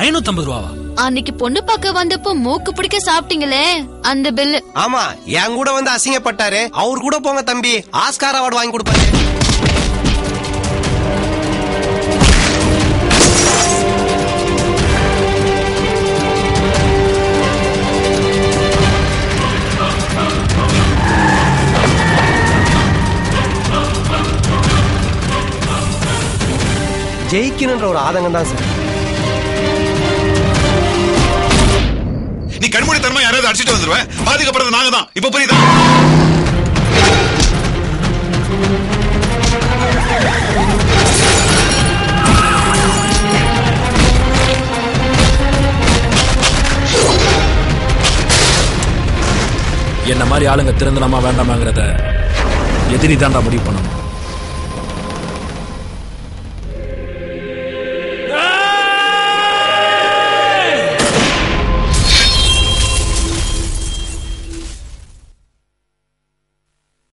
ஐநூத்தம்பது ரூபாவா அன்னைக்கு பொண்ணு பார்க்க வந்தப்போ மூக்கு பிடிக்க சாப்பிட்டீங்களே அந்த பில்லு ஆமா என் கூட வந்து அசிங்கப்பட்டாரு அவர் கூட போங்க தம்பி ஆஸ்கார் அவார்டு வாங்கி கொடுப்பாரு ஜெயிக்கணுன்ற ஒரு ஆதங்கம் தான் சார் நீ கண்மூடி தரமா யாராவது அடிச்சிட்டு வந்துருவேன் பாதிக்கப்படுறது நாங்க தான் இப்ப புரியுதா என்ன மாதிரி ஆளுங்க திருந்தலாமா வேண்டாமாங்கிறத எதிரி தாண்டா முடிவு பண்ணணும்